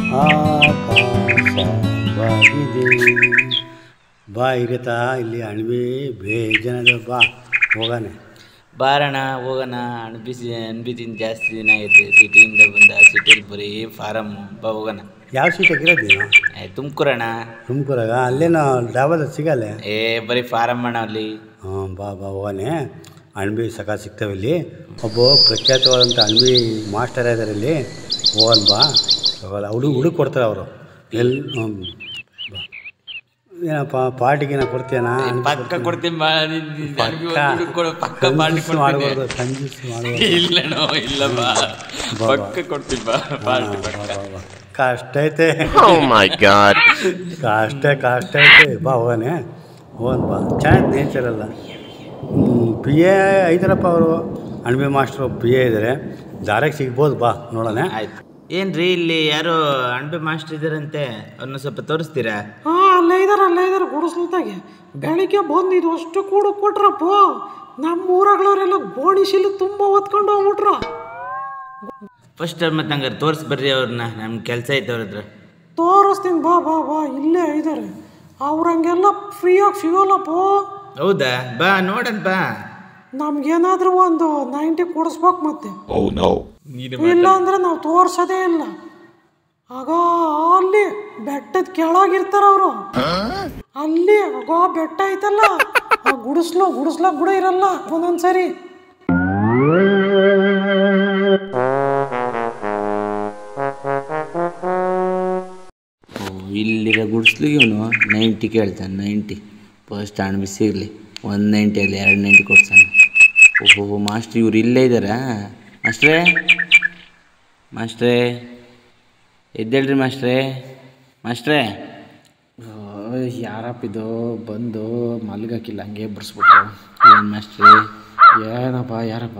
ಆಕಾಶವಾಗಿದೆ ಬಾ ಇರತಾ ಇಲ್ಲಿ ಅಣಬೆ ಬೇಜನದ ಬಾ ಹೋಗಾನೆ ಬಾರಣ ಹೋಗೋಣ ಅನ್ಬಿಸಿ ಅನ್ಬಿತಿನ ಜಾಸ್ತಿ ದಿನ ಆಗೈತೆ ಸಿಟಿಯಿಂದ ಬಂದ ಸಿಟಿಲಿ ಬರೀ ಫಾರಮ್ ಬಾ ಹೋಗೋಣ ಯಾವ ಸೀಟ್ ಇರೋದು ನೀನು ಏ ತುಮಕೂರಣ ತುಮಕೂರಾಗ ಅಲ್ಲೇನೋ ಡಾಬಾದ ಸಿಗಲ್ಲ ಏ ಬರೀ ಫಾರಮ್ ಅಣ್ಣ ಅಲ್ಲಿ ಹಾಂ ಬಾ ಬಾ ಹೋಗಾನೆ ಅಣಬೆ ಸಕ ಸಿಗ್ತವೆ ಇಲ್ಲಿ ಒಬ್ಬ ಪ್ರಖ್ಯಾತವಾದಂಥ ಅಣಬೆ ಮಾಸ್ಟರ್ ಇದ್ದಾರೆ ಇಲ್ಲಿ ಹೋಗೋಣ ಬಾ ಹೋಗಲ್ಲ ಹುಡುಗ ಹುಡುಗ ಕೊಡ್ತಾರೆ ಅವರು ಎಲ್ಲಿ ಹ್ಮ್, ಬಾ ಏನಪ್ಪ ಪಾರ್ಟಿಗೆ ಕೊಡ್ತೀಯನಾ ಪಕ್ಕ ಕೊಡ್ತೀನಿ ಬಾ ನಿನ್- ನಿನ್ ಅನ್ಬಿ ಒಂದ್ ಹುಡುಗ್ ಕೊಡು, ಪಕ್ಕ ಪಾರ್ಟಿ ಕಂಜೂಸ್ ಮಾಡಬಾರ್ದು ಕಂಜೂಸ್ ಮಾಡಬಾರ್ದು ಇಲ್ಲಣ್ಣ ಇಲ್ಲ ಬಾ ಬಾ. ಪಕ್ಕ ಕೊಡ್ತೀನಿ ಬಾ ಪಾರ್ಟಿ ಪಕ್ಕ ಕಷ್ಟ ಐತೆ Oh my god. ಕಷ್ಟ ಕಷ್ಟ ಐತೆ ಬಾ ಹೋಗಾನೆ ಹೋಗೋಣ ಬಾ ಚೆನ್ನಾಗಿ ನೇಚರ್ ಅಲ್ಲ ಬಿ ಎ ಐತಾರಪ್ಪ ಅವರು ಅಣಬೆ ಮಾಸ್ಟ್ರು ಬಿ ಎ ಇದ್ದಾರೆ ದಾರಿಗೆ ಸಿಗ್ಬೋದು ಬಾ ನೋಡೋಣ ಆಯ್ತು ಏನ್ರಿ ಇಲ್ಲಿ ಯಾರೋ ಅಣ್ಬೆ ಮಾಸ್ಟರ್ ಇದಾರಂತೆ ಅವ್ರನ್ನ ಸ್ವಲ್ಪ ತೋರಿಸ್ತೀರಾ ಹಾ ಅಲ್ಲೇ ಇದಾರೆ ಅಲ್ಲೇ ಇದಾರೆ ಗುಡಿಸ್ಲತ್ತಾಗೆ ಬೆಳಿಗ್ಗೆ ಬಂದು ಇದು ಅಷ್ಟು ಕೂಡ ಕೊಟ್ರಪ್ಪ ನಮ್ಮ ಊರಾಗಳವರೆಲ್ಲ ಗೋಣಿಶಿಲು ತುಂಬ ಹೊತ್ಕೊಂಡು ಹೋಗ್ಬಿಟ್ರ ಫಸ್ಟ್ ಮತ್ತೆ ಹಂಗಾರೆ ತೋರಿಸಿ ಬರ್ರಿ ಅವ್ರನ್ನ ನಮ್ಗೆ ಕೆಲಸ ಐತೆ ಅವ್ರ ಹತ್ರ ತೋರಿಸ್ತೀನಿ ಬಾ ಬಾ ಬಾ ಇಲ್ಲೇ ಇದಾರೆ ಅವ್ರಂಗೆಲ್ಲ ಫ್ರೀಯಾಗಿ ಸಿಗೋಲ್ಲಪ್ಪ ಹೌದಾ ಬಾ ನೋಡನ್ ಬಾ ನಮ್ಗೇನಾದ್ರೂ ಒಂದು ನೈಂಟಿ ಕೊಡಿಸ್ಬೇಕು ಮತ್ತೆ ಇಲ್ಲ ಅಂದ್ರೆ ನಾವು ತೋರ್ಸೋದೇ ಇಲ್ಲ ಆಗ ಅಲ್ಲಿ ಬೆಟ್ಟದ ಕೆಳಗಿರ್ತಾರ ಅವರು ಅಲ್ಲಿ ಆಗ ಬೆಟ್ಟ ಐತಲ್ಲ ಆ ಗುಡಿಸ್ಲು ಗುಡಿಸ್ಲಾಗ ಕೂಡ ಇರಲ್ಲ ಒಂದೊಂದ್ಸರಿ ಇಲ್ಲಿರೋ ಗುಡ್ಸ್ಲಿಗೆ ಇವನು ನೈಂಟಿ ಕೇಳ್ತಾನೆ ನೈಂಟಿ ಫಸ್ಟ್ ಹಣ್ಣು ಬಿಸಿ ಇರಲಿ ಒಂದು ನೈಂಟಿಯಲ್ಲಿ ಎರಡು ನೈಂಟಿ ಕೊಡ್ತಾನೆ ಓಹೋ ಮಾಸ್ಟ್ರ್ ಇವ್ರು ಇಲ್ಲೇ ಇದ್ದಾರಾ ಮಾಸ್ಟ್ರೇ ಮಾಸ್ಟ್ರೇ ಎದ್ದೇಳ್ರಿ ಮಾಸ್ಟ್ರೇ ಮಾಸ್ಟ್ರೇ ಯಾರಪ್ಪಿದು ಬಂದು ಮಲ್ಗಕ್ಕಿಲ್ಲ ಹಂಗೆ ಬರ್ಸ್ಬಿಟ್ರು ಏನು ಮಾಸ್ಟ್ರೇ ಏನಪ್ಪ ಯಾರಪ್ಪ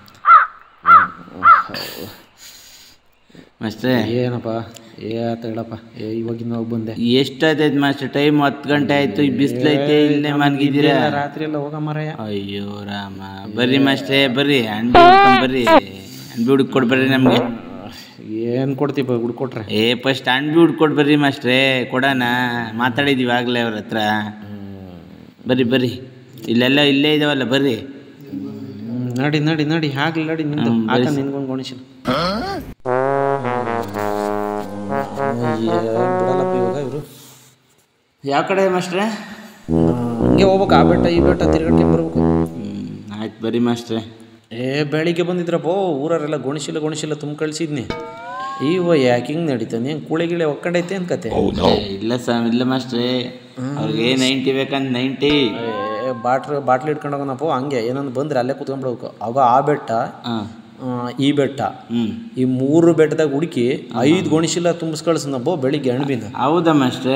ಮಾಸ್ಟ್ರೇ ಏನಪ್ಪ ಏ ಆತ ಹೇಳಪ್ಪ ಏ ಇವಾಗಿನ ಹೋಗಿ ಬಂದೆ ಎಷ್ಟಾಯ್ತೈತೆ ಮಾಸ್ಟರ್ ಟೈಮ್ ಹತ್ತು ಗಂಟೆ ಆಯ್ತು ಈ ಬಿಸಿಲೈತೆ ಇಲ್ಲೇ ಮನ್ಗಿದ್ದೀರಾ ರಾತ್ರಿ ಎಲ್ಲ ಹೋಗ ಮರಯ್ಯ ಅಯ್ಯೋ ರಾಮ ಬರ್ರಿ ಮಾಸ್ಟ್ರೇ ಬರ್ರಿ ಅಣ್ಬಿ ಹುಡ್ಕೊಂಡ್ ಬರ್ರಿ ಅಣ್ಬಿ ಹುಡುಕ್ ಕೊಡ್ಬರ್ರಿ ನಮಗೆ ಏನು ಕೊಡ್ತೀಪ ಹುಡ್ಕೊಟ್ರೆ ಏ ಫಸ್ಟ್ ಅಣ್ಬಿ ಹುಡ್ಕೊಡ್ ಬರ್ರಿ ಮಾಸ್ಟ್ರೇ ಕೊಡೋಣ ಮಾತಾಡಿದೀವಿ ಆಗ್ಲೇ ಅವ್ರ ಹತ್ರ ಬರ್ರಿ ಬರ್ರಿ ಇಲ್ಲೆಲ್ಲ ಇಲ್ಲೇ ಇದಾವಲ್ಲ ಬರ್ರಿ ಹ್ಮ್, ನಡಿ ನಡಿ ನಡಿ ಆಗ್ಲಿ ನಡಿ ನಿಂದು ಹ್ಮ್, ಹಾಕ ಬಯಸ್- ನಿನ್ಗೊಂದು ಗೋಣಿಸಿಲ್ಲ ಬಿಡಲ್ಲಪ್ಪ ಇವಾಗ ಇವರು ಯಾವ ಕಡೆ ಮಾಸ್ಟ್ರೇ ಹಂಗೆ ಹೋಗ್ಬೇಕು ಆ ಬೆಟ್ಟ ಈ ಬೆಟ್ಟ ತಿರ್ಗಟ್ಟಿ ಬರ್ಬೇಕು ಹ್ಮ್ ಆಯ್ತು ಬರ್ರಿ ಮಾಸ್ಟ್ರೇ ಏ ಬೆಳಿಗ್ಗೆ ಬಂದಿದ್ರಪ್ಪ ಊರರೆಲ್ಲ ಗೊಣಿಸಿಲ್ಲ ಗೊಣಿಸಿಲ್ಲ ತುಂಬ ಕಳ್ಸಿದ್ನಿ ಇವ ಯಾಕೆ ಹಿಂಗೆ ನಡೀತಾನೆ ಏನು ಕೂಳೆ ಗಿಳೆ ಒಕ್ಕಂಡೈತೆ ಅಂತ ಕತೆ ಏ, ಇಲ್ಲ ಸ ಇಲ್ಲ ಮಾಸ್ಟ್ರೇ ಅವ್ರಿಗೆ ನೈಂಟಿ ಬೇಕಂತ ನೈಂಟಿ ಏ ಬಾಟ್ಲ್ ಬಾಟ್ಲಿ ಇಟ್ಕೊಂಡು ಹೋಗೋಣಪ್ಪ ಹಂಗೆ ಏನಂದು ಬಂದ್ರೆ ಅಲ್ಲೇ ಕುತ್ಕೊಂಡ್ಬಿಡ್ಬೇಕು ಆಗ ಆ ಬೆಟ್ಟ ಹಾಂ ಆ, ಈ ಬೆಟ್ಟ ಹ್ಞೂ ಈ ಮೂರು ಬೆಟ್ಟದಾಗ ಹುಡುಕಿ ಐದು ಗೊಣಿಸಿಲ್ಲ ತುಂಬಿಸ್ ಕಳ್ಸನಪ್ಪ ಬೆಳಿಗ್ಗೆ ಅಣ್ಬಿನ ಹೌದಾ ಮಾಸ್ಟ್ರೇ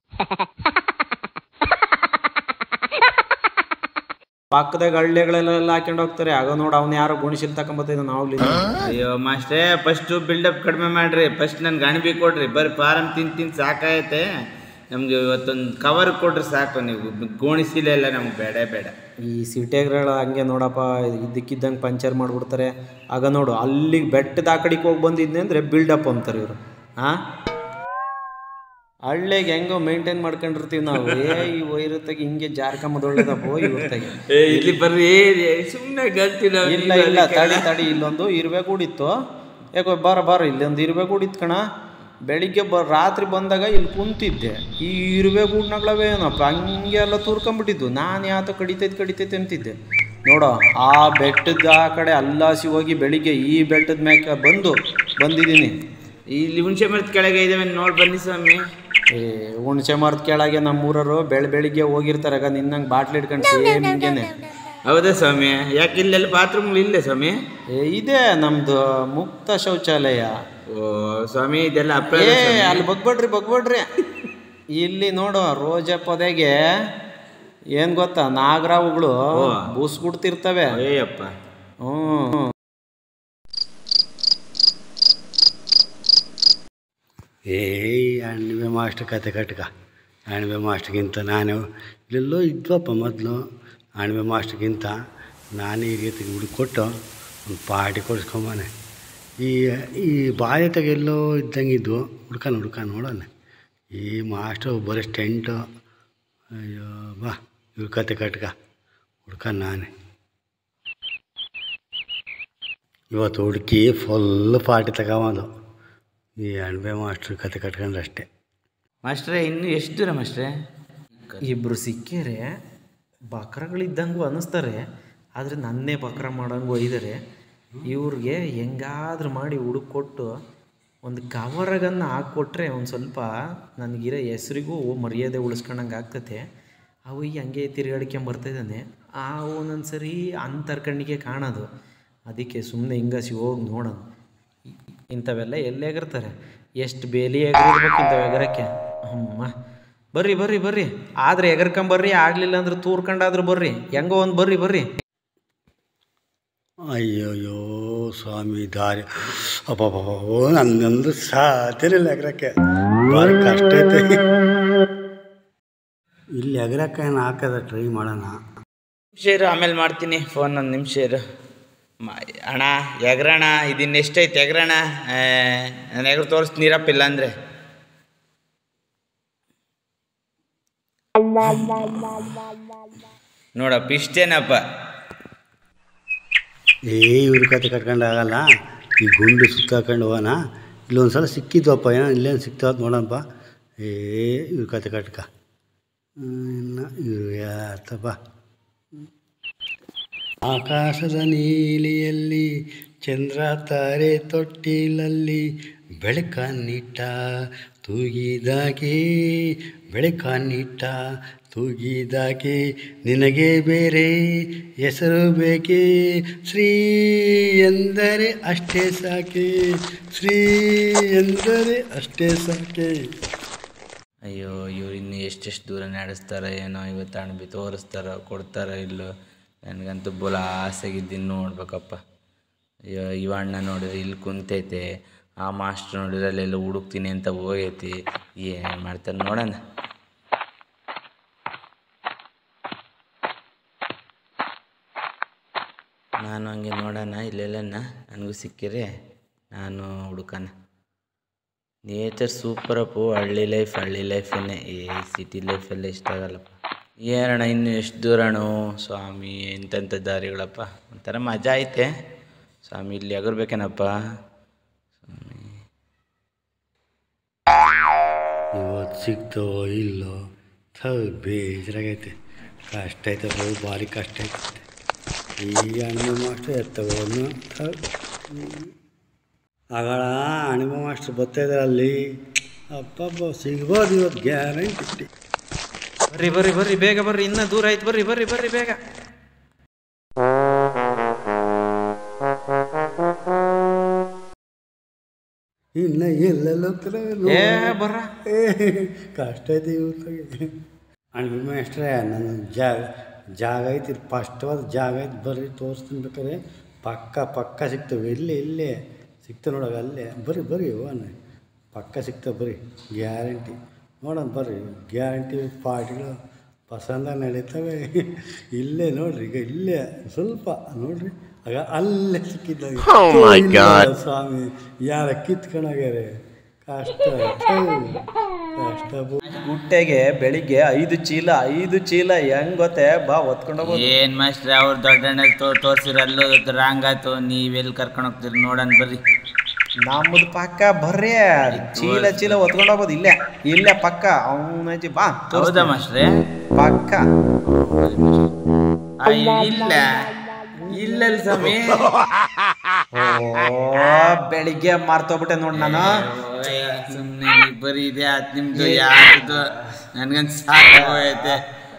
ಪಕ್ಕದಾಗ ಹಳ್ಳಿಗಳೆಲ್ಲ ಹಾಕೊಂಡು ಹೋಗ್ತಾರೆ ಆಗ ನೋಡಿ ಅವ್ನು ಯಾರೋ ಗುಣಿಸಿಲ್ ತಕೊಂಬತ್ತಿದ್ದ ನಾವು ಅಯ್ಯೋ ಮಾಸ್ಟ್ರೇ ಫಸ್ಟು ಬಿಲ್ಡಪ್ ಕಡಿಮೆ ಮಾಡ್ರಿ ಫಸ್ಟ್ ನನ್ಗೆ ಅಣಬಿ ಕೊಡ್ರಿ ಬರೀ ಫಾರಮ್ ತಿಂದು ತಿಂದು ಸಾಕಾಯತೆ ನಮಗೆ ಇವತ್ತೊಂದು ಕವರ್ ಕೊಡ್ರಿ ಸಾಕು ನೀವು ಗೋಣಿಸಿಲೆ ಎಲ್ಲ ನಮ್ಗೆ ಬೇಡ ಬೇಡ ಈ ಸಿಟಿಯಾಗ್ಗಳ ಹಂಗೆ ನೋಡಪ್ಪ ಇದ್ದಕ್ಕಿದ್ದಂಗೆ ಪಂಚರ್ ಮಾಡಿಬಿಡ್ತಾರೆ ಆಗ ನೋಡು ಅಲ್ಲಿಗೆ ಬೆಟ್ಟದ ಆ ಕಡೆಗೆ ಹೋಗಿ ಬಂದಿದ್ನೆ ಅಂದರೆ ಬಿಲ್ಡಪ್ ಅಂತಾರೆ ಇವರು ಹಾಂ ಹಳ್ಳಿಗೆ ಹೆಂಗೋ ಮೇಂಟೈನ್ ಮಾಡ್ಕೊಂಡಿರ್ತೀವಿ ನಾವು ಏ ಈ ವೈರತ್ತಾಗ ಹಿಂಗೆ ಜಾರ್ಕೊಂಬದು ಒಳ್ಳೇದಪ್ಪ ಇವ್ರತ್ತಾಗೆ ಏ ಇಲ್ಲಿ ಬರ್ರಿ ಸುಮ್ಮನೆ ಗಲ್ತಿ ನಾವು ಇಲ್ಲ ಇಲ್ಲ ತಡಿ ತಡಿ ಇಲ್ಲೊಂದು ಇರುವೆ ಕೂಡಿತ್ತು ಯಾಕೋ ಬಾರ ಬಾರ ಇಲ್ಲೊಂದು ಇರುವೆ ಕೂಡಿತ್ತು ಕಣ ಬೆಳಿಗ್ಗೆ ಬ ರಾತ್ರಿ ಬಂದಾಗ ಇಲ್ಲಿ ಕುಂತಿದ್ದೆ ಈ ಇರುವೆ ಗೂಡ್ನಾಗ್ಲವೇ ಏನಪ್ಪ ಹಂಗೆ ಎಲ್ಲ ತೂರ್ಕೊಂಬಿಟ್ಟಿದ್ದು ನಾನು ಯಾತ ಕಡಿತೈತೆ ಕಡಿತೈತೆ ಅಂತಿದ್ದೆ ನೋಡೋ ಆ ಬೆಟ್ಟದ ಆ ಕಡೆ ಅಲ್ಲಾಸಿ ಹೋಗಿ ಬೆಳಿಗ್ಗೆ ಈ ಬೆಟ್ಟದ ಮ್ಯಾಕೆ ಬಂದು ಬಂದಿದ್ದೀನಿ ಇಲ್ಲಿ ಹುಣಸೆ ಮರದ ಕೆಳಗೆ ಇದಾವೆ ನೋಡಿ ಬನ್ನಿ ಸ್ವಾಮಿ ಏ ಹುಣ್ಸೆ ಮರದ ಕೆಳಗೆ ನಮ್ಮೂರರು ಬೆಳ ಬೆಳಿಗ್ಗೆ ಹೋಗಿರ್ತಾರೆ ಆಗ ನಿನ್ನಂಗೆ ಬಾಟ್ಲಿ ಇಟ್ಕೊಂಡು ಸೇಮ್ ಹಿಂಗೇನೆ ಹೌದಾ ಸ್ವಾಮಿ ಯಾಕೆ ಇಲ್ಲೆಲ್ಲ ಬಾತ್ರೂಮ್ಗಳು ಇಲ್ಲೇ ಸ್ವಾಮಿ ಏ ಇದೆ ನಮ್ದು ಮುಕ್ತ ಶೌಚಾಲಯ ಓ ಸ್ವಾಮಿ ಇದೆಲ್ಲ ಏ ಅಪ್ರಾಧ ಸ್ವಾಮಿ. ಅಲ್ಲಿ ಬಗ್ಬೇಡ್ರಿ ಬಗ್ಬೇಡ್ರಿ ಇಲ್ಲಿ ನೋಡು ರೋಜಾ ಪೊದೆಗೆ ಏನ್ ಗೊತ್ತಾ ನಾಗರಾವುಗಳು ಬೂಸ್ಬಿಡ್ತಿರ್ತವೆ ಅಯ್ಯಪ್ಪ ಹ್ಮ್ ಏಯ್ ಅಣ್ಣಿವೆ ಮಾಸ್ಟರ್ ಕತೆ ಕಟ್ಕ ಅಣ್ಣಿವೆ ಮಾಸ್ಟ್ರಿಗಿಂತ ನಾನು ಇಲ್ಲೆಲ್ಲೋ ಇದ್ವಪ್ಪ ಮೊದಲು ಅಣ್ಣಿವೆ ಮಾಸ್ಟ್ರಿಗಿಂತ ನಾನೇ ಈ ರೀತಿ ಹುಡುಕೊಟ್ಟು ಒಂದು ಪಾರ್ಟಿ ಕೊಡಿಸ್ಕೊಂಬನೆ ಈ ಈ ಬಾಯಿ ತೆಗೆಲ್ಲೋ ಇದ್ದಂಗಿದ್ವು ಹುಡ್ಕನ್ ಹುಡ್ಕನ್ ನೋಡೋಣ ಈ ಮಾಸ್ಟ್ರು ಬರೀ ಸ್ಟೆಂಟು ಅಯ್ಯೋ ಬಾ ಇವ್ರ ಕತೆ ಕಟ್ಕ ಹುಡ್ಕನ್ ನಾನೇ ಇವತ್ತು ಹುಡುಕಿ ಫುಲ್ ಪಾರ್ಟಿ ತಗೊಂಬಂದು ಈ ಅಣಬೆ ಮಾಸ್ಟ್ರ್ ಕತೆ ಕಟ್ಕೊಂಡ್ರೆ ಅಷ್ಟೇ ಮಾಸ್ಟ್ರೇ ಇನ್ನು ಎಷ್ಟು ದೂರ ಮಾಸ್ಟ್ರೇ ಇಬ್ರು ಸಿಕ್ಕಿರೆ ಬಕ್ರಗಳಿದ್ದಂಗೂ ಅನ್ನಿಸ್ತಾರೆ ಆದರೆ ನನ್ನೇ ಬಕ್ರ ಮಾಡಂಗೂ ಒಯ್ದರೆ ಇವ್ರಿಗೆ ಹೆಂಗಾದ್ರೂ ಮಾಡಿ ಹುಡುಕ್ ಕೊಟ್ಟು ಒಂದು ಕವರಗನ್ನು ಹಾಕ್ಕೊಟ್ರೆ ಒಂದು ಸ್ವಲ್ಪ ನನಗಿರೋ ಹೆಸ್ರಿಗೂ ಮರ್ಯಾದೆ ಉಳಿಸ್ಕೊಂಡಂಗೆ ಆಗ್ತತೆ ಅವು ಈ ಹಂಗೆ ತಿರುಗಾಡ್ಕೊಂಡ್ ಬರ್ತಾಯಿದ್ದಾನೆ ಆ ಒಂದೊಂದು ಸರಿ ಅಂತರ್ಕಣ್ಣಿಗೆ ಕಾಣೋದು ಅದಕ್ಕೆ ಸುಮ್ಮನೆ ಹಿಂಗಸಿ ಹೋಗಿ ನೋಡೋಣ ಇಂಥವೆಲ್ಲ ಎಲ್ಲಿ ಎಗರ್ತಾರೆ ಎಷ್ಟು ಬೇಲಿ ಎಗರಿರ್ಬೇಕು ಇಂಥವು ಎಗರಕ್ಕೆ ಅಮ್ಮ ಬರ್ರಿ ಬರ್ರಿ ಬರ್ರಿ ಆದ್ರೆ ಎಗರ್ಕೊಂಬರ್ರಿ ಆಗ್ಲಿಲ್ಲ ಅಂದ್ರೆ ತೂರ್ಕೊಂಡಾದ್ರೂ ಬರ್ರಿ ಹೆಂಗೋ ಒಂದು ಬರ್ರಿ ಬರ್ರಿ ಅಯ್ಯೋಯ್ಯೋ ಸ್ವಾಮಿ ದಾರಿ ಅಬ್ಬಬ್ಬೋ ನನ್ನೊಂದು ಸಾಧ್ಯನಿಲ್ಲ ಎಗರಕ್ಕೆ ಭಾರಿ ಕಷ್ಟ ಐತೆ ಇಲ್ಲಿ ಎಗರಕ್ಕೆ ಏನು ಹಾಕದ ಟ್ರೈ ಮಾಡೋಣ ನಿಮಿಷ ಇರು ಆಮೇಲೆ ಮಾಡ್ತೀನಿ ಫೋನ್ ಒಂದು ನಿಮಿಷ ಇರು ಮ- ಅಣ್ಣ ಎಗ್ರಣ ಇದನ್ನ ಎಷ್ಟೈತೆ ಎಗ್ರಣ ನಾನು ಎಗ್ರು ತೋರಿಸ್ ನೀರಪ್ಪ ಇಲ್ಲ ಅಂದರೆ ನೋಡಪ್ಪ ಇಷ್ಟೇನಪ್ಪ ಏ ಇವ್ರ ಕತೆ ಕಟ್ಕೊಂಡು ಆಗಲ್ಲ ಈ ಗುಂಡು ಸುತ್ತಾಕೊಂಡು ಹೋಗೋಣ ಇಲ್ಲೊಂದು ಸಲ ಸಿಕ್ಕಿದ್ವಪ್ಪ ಏನೋ ಇಲ್ಲೇನು ಸಿಗ್ತಾವತ್ತು ನೋಡೋಣಪ್ಪ ಏ ಇವ್ರ ಕತೆ ಕಟ್ಕ ಇನ್ನು ಇವರು ಯಾತಪ್ಪ ಆಕಾಶದ ನೀಲಿಯಲ್ಲಿ ಚಂದ್ರ ತಾರೆ ತೊಟ್ಟಿಲಲ್ಲಿ ಬೆಳಕನ್ನಿಟ್ಟ ತೂಗಿದಾಗೆ ಬೆಳಕನ್ನಿಟ್ಟ ತೂಗಿದಾಗೆ ನಿನಗೆ ಬೇರೆ ಹೆಸರು ಬೇಕೆ ಶ್ರೀ ಎಂದರೆ ಅಷ್ಟೇ ಸಾಕೆ ಶ್ರೀ ಎಂದರೆ ಅಷ್ಟೇ ಸಾಕೆ ಅಯ್ಯೋ ಇವ್ರು ಇನ್ನು ಎಷ್ಟೆಷ್ಟು ದೂರ ನಡೆಸ್ತಾರೋ ಏನೋ ಇವತ್ತು ಅಣ್ಬಿ ತೋರಿಸ್ತಾರೋ ಕೊಡ್ತಾರೋ ಇಲ್ಲೋ ನನಗಂತೂ ಬೋಲ ಆಸೆಗಿದ್ದೀನಿ ನೋಡ್ಬೇಕಪ್ಪ ಅಯ್ಯೋ ಇವ ಅಣ್ಣ ನೋಡಿದ್ರೆ ಇಲ್ಲಿ ಕುಂತೈತೆ ಆ ಮಾಸ್ಟ್ರ್ ನೋಡಿದ್ರೆ ಅಲ್ಲೆಲ್ಲ ಹುಡುಕ್ತೀನಿ ಅಂತ ಹೋಗೈತಿ ಏನು ಮಾಡ್ತಾರೆ ನೋಡೋಣ ನಾನು ಹಂಗೆ ನೋಡೋಣ ಇಲ್ಲೆಲ್ಲನ ನನಗೂ ಸಿಕ್ಕಿರೆ ನಾನು ಹುಡುಕನ ನೇಚರ್ ಸೂಪರಪ್ಪು ಹಳ್ಳಿ ಲೈಫ್ ಹಳ್ಳಿ ಲೈಫನ್ನೇ ಈ ಸಿಟಿ ಲೈಫೆಲ್ಲ ಇಷ್ಟ ಆಗಲ್ಲಪ್ಪ ಏನಣ್ಣ ಇನ್ನು ಎಷ್ಟು ದೂರಣ್ಣು ಸ್ವಾಮಿ ಎಂತೆಂಥ ದಾರಿಗಳಪ್ಪ ಒಂಥರ ಮಜಾ ಐತೆ ಸ್ವಾಮಿ ಇಲ್ಲಿ ಎಗರ್ಬೇಕೇನಪ್ಪ ಇವತ್ತು ಸಿಗ್ತೋ ಇಲ್ಲೋ ಥೋ ಬೇಜಾರಾಗೈತೆ ಕಷ್ಟ ಐತೆ ಬಹು ಭಾರಿ ಕಷ್ಟ ಐತೆ ಈ ಅಣಿಮೆ ಮಾಸ್ಟ್ರು ಎತ್ತಗೋನು ಥೋ ಆಗಳ ಅಣಿಮೆ ಮಾಸ್ಟ್ರು ಬರ್ತಾ ಇದ್ದಾರೆ ಅಲ್ಲಿ ಅಪ್ಪಬ್ಬ ಸಿಗ್ಬೋದು ಇವತ್ತು ಗ್ಯಾರಂಟಿ ಬರ್ರಿ ಬರ್ರಿ ಬರ್ರಿ ಬೇಗ ಬರ್ರಿ ಇನ್ನೂ ದೂರ ಆಯ್ತು ಬರ್ರಿ ಬರ್ರಿ ಬರ್ರಿ ಬೇಗ ಇನ್ನು ಎಲ್ಲೆಲ್ಲ ಹೋಗ್ತಾರೆ ಏ ಬರ್ರ ಏ, ಕಷ್ಟ ಐತಿ ಇವತ್ತಿಗೆ ಅಣ್ಣ ಮೇಷ್ಟ್ರೆ ನನ್ನ ಜಾಗ ಜಾಗ ಐತಿ ಸ್ಪಷ್ಟವಾದ ಜಾಗ ಐತಿ ಬರ್ರಿ ತೋರಿಸ್ತೀನಿ ಬೇಕಾದ್ರೆ ಪಕ್ಕ ಪಕ್ಕ ಸಿಗ್ತವೆ ಇಲ್ಲೇ ಇಲ್ಲೇ ಸಿಗ್ತವೆ ನೋಡೋಕೆ ಅಲ್ಲೇ ಬರ್ರಿ ಬರ್ರಿ ಹೋಗೋಣ ಪಕ್ಕ ಸಿಗ್ತವೆ ಬರ್ರಿ ಗ್ಯಾರಂಟಿ ನೋಡೋಣ ಬರ್ರಿ ಗ್ಯಾರಂಟಿ ಪಾರ್ಟಿಗಳು ಪಸಂದ ನಡೀತವೆ ಇಲ್ಲೇ ನೋಡ್ರಿ ಈಗ ಇಲ್ಲೇ ಸ್ವಲ್ಪ ನೋಡ್ರಿ ಆಗ ಅಲ್ಲೇ ಸಿಕ್ಕಿದ್ದಾಗ ಸ್ವಾಮಿ ಯಾರ ಕಿತ್ಕೊಂಡೋಗ್ಯಾರೆ ಕಷ್ಟ ಥು, ಕಷ್ಟ ಬು- ಗುಟ್ಟೆಗೆ ಬೆಳಿಗ್ಗೆ ಐದು ಚೀಲ ಐದು ಚೀಲ ಹೆಂಗ್ ಗೊತ್ತೇ ಬಾ ಹೊತ್ಕೊಂಡೋಗ್ಬೋದು ಏನು ಮಾಸ್ಟ್ರೆ ಅವ್ರು ದೊಡ್ಡಣ್ಣ ತೋ ತೋರಿಸಿರಲ್ಲೋ ರಾಂಗ್ ಆಯ್ತು ನೀವೆಲ್ಲಿ ಕರ್ಕೊಂಡು ಹೋಗ್ತೀರಿ ನೋಡೋಣ ಬರ್ರಿ ನಮ್ಮದು ಪಕ್ಕ ಬರ್ರಿ ಚೀಲ ಚೀಲ ಹೊತ್ಕೊಂಡೋಗ್ಬೋದು ಇಲ್ಲೇ ಇಲ್ಲೇ ಪಕ್ಕ ಅವನಜ್ಜಿ ಬಾ ಹೌದಾ ತೋರಿಸ್ತೀನಿ. ಮಾಸ್ಟ್ರೆ ಪಕ್ಕ ಅಯ್ಯೋ ಇಲ್ಲ ಇಲ್ಲಲ್ಲಿ ಸ್ವಾಮಿ ಓ ಬೆಳಿಗ್ಗೆ ಮಾರ್ತೋಗ್ಬಿಟ್ಟೆ ನೋಡ್ ನಾನು ಸುಮ್ಮನೆ ಬರೀ ಇದೆ ಹತ್ತು ನಿಮ್ದು ಯಾರ್ದು ನನ್ಗಂತ ಸಾಕಾಗೋಯ್ತೆ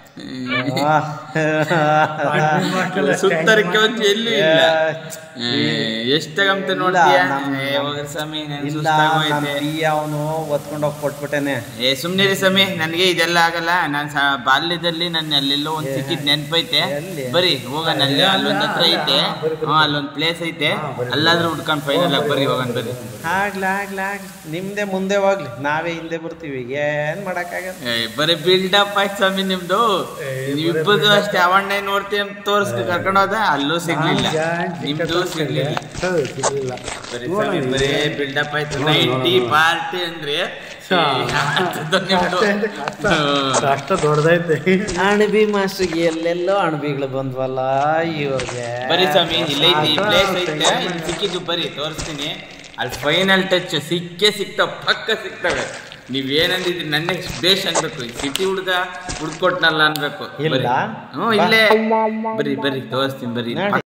ಸುತ್ತರಕ್ಕೆ ಒಂದು ಎಲ್ಲೂ ಇಲ್ಲ ಎಷ್ಟಾಗಂತ ನೋಡ್ತೀಯ ನಮ್- ಏ, ಹೋಗ್ರಿ ಸ್ವಾಮಿ ನನ್ಗೆ ಇಲ್ಲ ಸುಸ್ತಾಗೋಯ್ತೆ ಅವನು ಹೊತ್ಕೊಂಡೋಗಿ ಕೊಟ್ಬಿಟ್ಟೆನೆ ಏ ಸುಮ್ಮನೆ ರೀ ಸ್ವಾಮಿ ನನಗೆ ಇದೆಲ್ಲ ಆಗಲ್ಲ ನಾನು ಸಾ ಬಾಲ್ಯದಲ್ಲಿ ನನ್ನ ಅಲ್ಲೆಲ್ಲೋ ಒಂದು ಸಿಕ್ಕಿದ್ ನೆನಪೈತೆ ಎಲ್ಲಿ? ಬರೀ ಹೋಗೋಣ ಅಲ್ಲಿ ಅಲ್ಲೊಂದು ಹತ್ರ ಐತೆ ಹಾಂ ಅಲ್ಲೊಂದು ಪ್ಲೇಸ್ ಐತೆ ಅಲ್ಲಾದ್ರೂ ಹುಡ್ಕೊಂಡು ಫೈನಲ್ ಆಗಿ ಬರ್ರಿ ಹೋಗೋಣ ಬರ್ರಿ ಆಗ್ಲಿ ಆಗ್ಲಿ ಆಗ್ಲಿ ನಿಮ್ದೆ ಮುಂದೆ ಹೋಗ್ಲಿ ನಾವೇ ಹಿಂದೆ ಬರ್ತೀವಿ ಏನ್ ಮಾಡಕ್ಕಾಗಲ್ಲ ಏ, ಬರೀ ಬಿಲ್ಡಪ್ ಆಯ್ತು ಸ್ವಾಮಿ ನಿಮ್ದು ನೀವಿಬ್ಬರದು ಅಷ್ಟೇ ಅವಣ್ಣೆ ನೋಡ್ತೀನಿ ಅಂತ ತೋರಿಸ್ತು ಕರ್ಕೊಂಡು ಹೋದ ಅಲ್ಲೂ ಸಿಗ್ಲಿಲ್ಲ ನಿಮ್ದು ಸಿಗ್ಲಿಲ್ಲ ಸಿಗಲಿಲ್ಲ ಬರೀ ಸ್ವಾಮಿ ಬರೇ ಬಿಲ್ಡಪ್ ಆಯ್ತು ನೈಂಟಿ ಪಾರ್ಟಿ ಅಂದ್ರೆ ಛೀ, ಅಂಥದ್ದು ನಿಮ್ದು. ಹ್ಮ್. ಅಷ್ಟ ದೊಡ್ಡದೈತೆ ಅಣಬಿ ಮಾಸ್ಟ್ರಿಗೆ ಎಲ್ಲೆಲ್ಲೋ ಅಣಬಿಗಳು ಬಂದ್ವಲ್ಲ ಇವ್ರಿಗೆ ಬರೀ ಸ್ವಾಮಿ ಇಲ್ಲೇ ಐತಿ ಈ ಪ್ಲೇಸ್ ಐತೆ ಇಲ್ಲಿ ಸಿಕ್ಕಿದ್ದು ಬರೀ ತೋರಿಸ್ತೀನಿ ಅಲ್ಲಿ ಫೈನಲ್ ಟಚ್ ಸಿಕ್ಕೇ ಸಿಗ್ತಾವ ಪಕ್ಕ ಸಿಗ್ತವೆ ನೀವೇನಂದಿದ್ರಿ ನನ್ನ ಬೇಷ್ ಅನ್ಬೇಕು ಈ ಸಿಟಿ ಹುಡುಗ ಹುಡ್ಕೊಟ್ನಲ್ಲ ಅನ್ಬೇಕು ಇಲ್ಲ? ಬರೀ. ಹ್ಞೂ ಇಲ್ಲೇ ಬರ್ರಿ ಬರ್ರಿ ತೋರಿಸ್ತೀನಿ ಬರ್ರಿ